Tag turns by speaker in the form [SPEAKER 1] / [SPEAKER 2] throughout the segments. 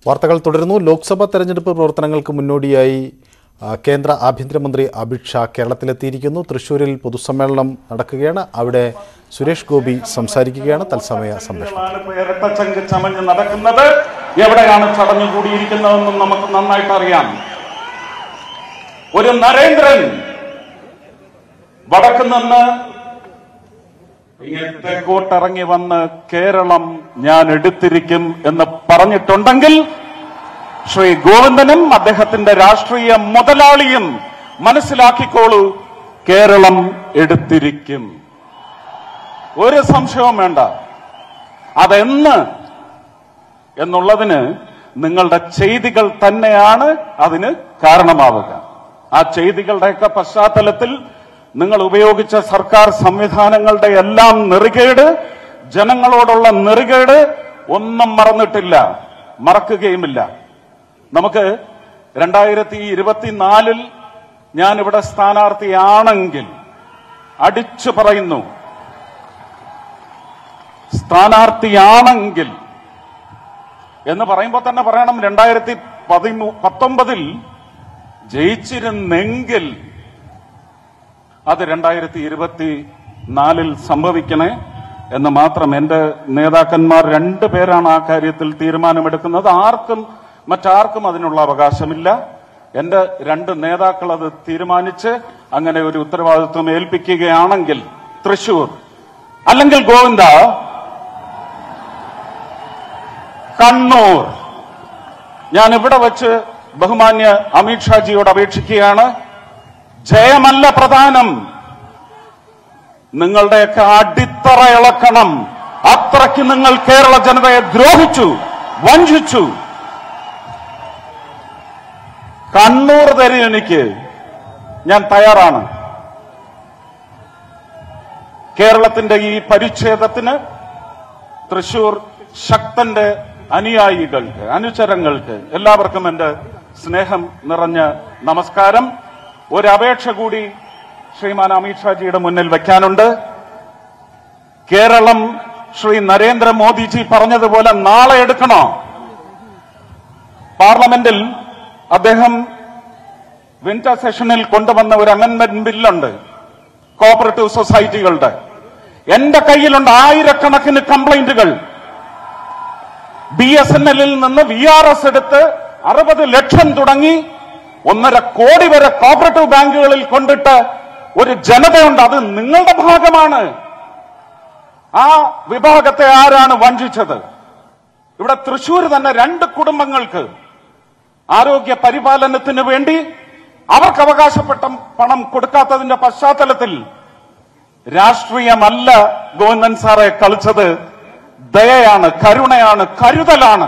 [SPEAKER 1] വാർത്തകൾ തുടരുന്നു ലോക്സഭാ തെരഞ്ഞെടുപ്പ് പ്രവർത്തനങ്ങൾക്ക് മുന്നോടിയായി ആ, കേന്ദ്ര ആഭ്യന്തരമന്ത്രി അമിത് ഷാ കേരളത്തിലെത്തിയിരിക്കുന്നു തൃശൂരിൽ പൊതുസമ്മേളനം നടക്കുകയാണ് അവിടെ സുരേഷ് ഗോപി സംസാരിക്കുകയാണ് തത്സമയ സംപ്രേഷണം
[SPEAKER 2] ാണ് ഇപ്പൊ ഇരട്ടച്ചങ്ക് ചമഞ്ഞ് നടക്കുന്നത് എവിടെയാണ് ചടഞ്ഞു കൂടിയിരിക്കുന്നതെന്നും നമുക്ക് നന്നായിട്ട് അറിയാം ഒരു നരേന്ദ്രൻ വടക്ക് നിന്ന് ഇങ്ങനെ തെക്കോട്ടിറങ്ങി വന്ന് കേരളം ഞാൻ എടുത്തിരിക്കും എന്ന് പറഞ്ഞിട്ടുണ്ടെങ്കിൽ ശ്രീ ഗോവിന്ദനും അദ്ദേഹത്തിന്റെ രാഷ്ട്രീയ മുതലാളിയും മനസ്സിലാക്കിക്കോളൂ കേരളം എടുത്തിരിക്കും ഒരു സംശയവും വേണ്ട അതെന്ന് എന്നുള്ളതിന് നിങ്ങളുടെ ചെയ്തികൾ തന്നെയാണ് അതിന് കാരണമാവുക ആ ചെയ്തികളുടെയൊക്കെ പശ്ചാത്തലത്തിൽ നിങ്ങൾ ഉപയോഗിച്ച സർക്കാർ സംവിധാനങ്ങളുടെ എല്ലാം നെറുകേട് ജനങ്ങളോടുള്ള നെറുകേട് ഒന്നും മറന്നിട്ടില്ല മറക്കുകയുമില്ല നമുക്ക് രണ്ടായിരത്തി ഇരുപത്തിനാലിൽ ഞാൻ ഇവിടെ സ്ഥാനാർത്ഥിയാണെങ്കിൽ അടിച്ചു പറയുന്നു സ്ഥാനാർത്ഥിയാണെങ്കിൽ എന്ന് പറയുമ്പോൾ തന്നെ പറയണം രണ്ടായിരത്തി പതിമൂ പത്തൊമ്പതിൽ ജയിച്ചിരുന്നെങ്കിൽ അത് രണ്ടായിരത്തി ഇരുപത്തി നാലിൽ സംഭവിക്കണേ എന്ന് മാത്രം എന്റെ നേതാക്കന്മാർ രണ്ടു പേരാണ് ആ കാര്യത്തിൽ തീരുമാനമെടുക്കുന്നത് ആർക്കും മറ്റാർക്കും അതിനുള്ള അവകാശമില്ല എന്റെ രണ്ട് നേതാക്കൾ അത് തീരുമാനിച്ച് അങ്ങനെ ഒരു ഉത്തരവാദിത്വം ഏൽപ്പിക്കുകയാണെങ്കിൽ തൃശൂർ അല്ലെങ്കിൽ ഗോവിന്ദ കണ്ണൂർ ഞാൻ ഇവിടെ വെച്ച് ബഹുമാന്യ അമിത്ഷാജിയോട് അപേക്ഷിക്കുകയാണ് ജയമല്ല പ്രധാനം നിങ്ങളുടെയൊക്കെ അടിത്തറ ഇളക്കണം അത്രയ്ക്ക് നിങ്ങൾ കേരള ജനതയെ ദ്രോഹിച്ചു വഞ്ചിച്ചു കണ്ണൂർ തരും എനിക്ക് ഞാൻ തയ്യാറാണ് കേരളത്തിന്റെ ഈ പരിച്ഛേദത്തിന് തൃശൂർ ശക്തന്റെ അനുയായികൾക്ക് അനുചരങ്ങൾക്ക് എല്ലാവർക്കും എന്റെ സ്നേഹം നിറഞ്ഞ നമസ്കാരം ഒരു അപേക്ഷ കൂടി ശ്രീമാൻ അമിത്ഷാജിയുടെ മുന്നിൽ വെക്കാനുണ്ട് കേരളം ശ്രീ നരേന്ദ്രമോദിജി പറഞ്ഞതുപോലെ നാളെ എടുക്കണോ പാർലമെന്റിൽ അദ്ദേഹം വിന്റർ സെഷനിൽ കൊണ്ടുവന്ന ഒരു അമെന്റ്മെന്റ് ബില്ലുണ്ട് കോപ്പറേറ്റീവ് സൊസൈറ്റികളുടെ എന്റെ കയ്യിലുണ്ട് ആയിരക്കണക്കിന് കംപ്ലൈന്റുകൾ ബി എസ് എൻ എല്ലിൽ നിന്ന് വി ആർ എസ് എടുത്ത് അറുപത് ലക്ഷം തുടങ്ങി ഒന്നര കോടി വരെ കോപ്പറേറ്റീവ് ബാങ്കുകളിൽ കൊണ്ടിട്ട് ഒരു ജനതയുണ്ട് അത് നിങ്ങളുടെ ഭാഗമാണ് ആ വിഭാഗത്തെ ആരാണ് വഞ്ചിച്ചത് ഇവിടെ തൃശൂർ തന്നെ രണ്ട് കുടുംബങ്ങൾക്ക് ആരോഗ്യ പരിപാലനത്തിന് വേണ്ടി അവർക്ക് അവകാശപ്പെട്ട പണം കൊടുക്കാത്തതിന്റെ പശ്ചാത്തലത്തിൽ രാഷ്ട്രീയമല്ല ഗോവിന്ദൻ സാറെ കളിച്ചത് ദയയാണ് കരുണയാണ് കരുതലാണ്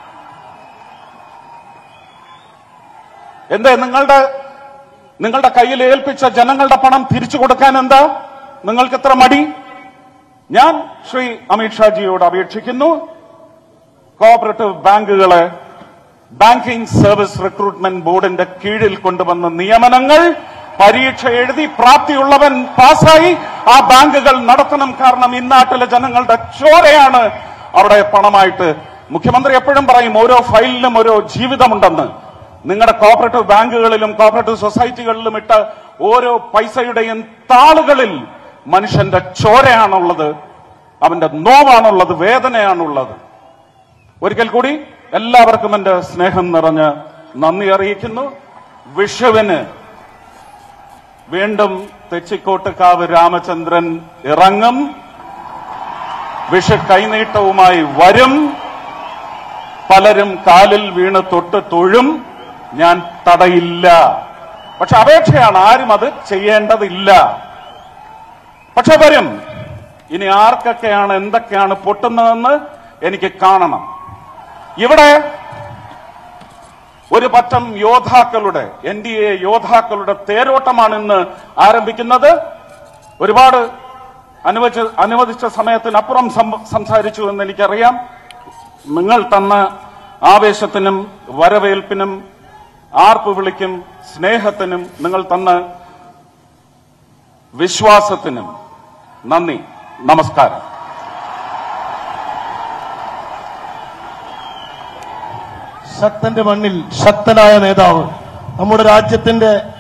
[SPEAKER 2] എന്തേ നിങ്ങളുടെ നിങ്ങളുടെ കയ്യിൽ ഏൽപ്പിച്ച ജനങ്ങളുടെ പണം തിരിച്ചു കൊടുക്കാൻ എന്താ നിങ്ങൾക്ക് എത്ര മടി ഞാൻ ശ്രീ അമിത്ഷാജിയോട് അപേക്ഷിക്കുന്നു കോഓപ്പറേറ്റീവ് ബാങ്കുകളെ ബാങ്കിംഗ് സർവീസ് റിക്രൂട്ട്മെന്റ് ബോർഡിന്റെ കീഴിൽ കൊണ്ടുവന്ന നിയമനങ്ങൾ പരീക്ഷ എഴുതി പ്രാപ്തിയുള്ളവൻ പാസ്സായി ആ ബാങ്കുകൾ നടത്തണം കാരണം ഇന്നാട്ടിലെ ജനങ്ങളുടെ ചോരയാണ് അവിടെ പണമായിട്ട് മുഖ്യമന്ത്രി എപ്പോഴും പറയും ഓരോ ഫയലിലും ഓരോ ജീവിതമുണ്ടെന്ന് നിങ്ങളുടെ കോപ്പറേറ്റീവ് ബാങ്കുകളിലും കോപ്പറേറ്റീവ് സൊസൈറ്റികളിലും ഇട്ട ഓരോ പൈസയുടെയും താളുകളിൽ മനുഷ്യന്റെ ചോരയാണുള്ളത് അവന്റെ നോവാണുള്ളത് വേദനയാണുള്ളത് ഒരിക്കൽ കൂടി എല്ലാവർക്കും എന്റെ സ്നേഹം നിറഞ്ഞ് നന്ദി അറിയിക്കുന്നു വിഷുവിന് വീണ്ടും തെച്ചിക്കോട്ടുകാവ് രാമചന്ദ്രൻ ഇറങ്ങും വിഷു കൈനീട്ടവുമായി വരും പലരും കാലിൽ വീണ് തൊട്ട് തൊഴും ഞാൻ തടയില്ല പക്ഷെ അപേക്ഷയാണ് ആരും അത് ചെയ്യേണ്ടതില്ല പക്ഷെ വരും ഇനി ആർക്കൊക്കെയാണ് എന്തൊക്കെയാണ് പൊട്ടുന്നതെന്ന് എനിക്ക് കാണണം ഇവിടെ ഒരു പറ്റം യോദ്ധാക്കളുടെ എൻ ഡി എ യോദ്ധാക്കളുടെ തേരോട്ടമാണ് ഇന്ന് ആരംഭിക്കുന്നത് ഒരുപാട് അനുവദിച്ച അനുവദിച്ച സമയത്തിനപ്പുറം സം- സംസാരിച്ചു എന്ന് എനിക്കറിയാം നിങ്ങൾ തന്ന ആവേശത്തിനും വരവേൽപ്പിനും ആർപ്പ് വിളിക്കും സ്നേഹത്തിനും നിങ്ങൾ തന്ന വിശ്വാസത്തിനും നന്ദി നമസ്കാരം
[SPEAKER 3] ശക്തന്റെ മണ്ണിൽ ശക്തനായ നേതാവ് നമ്മുടെ രാജ്യത്തിന്റെ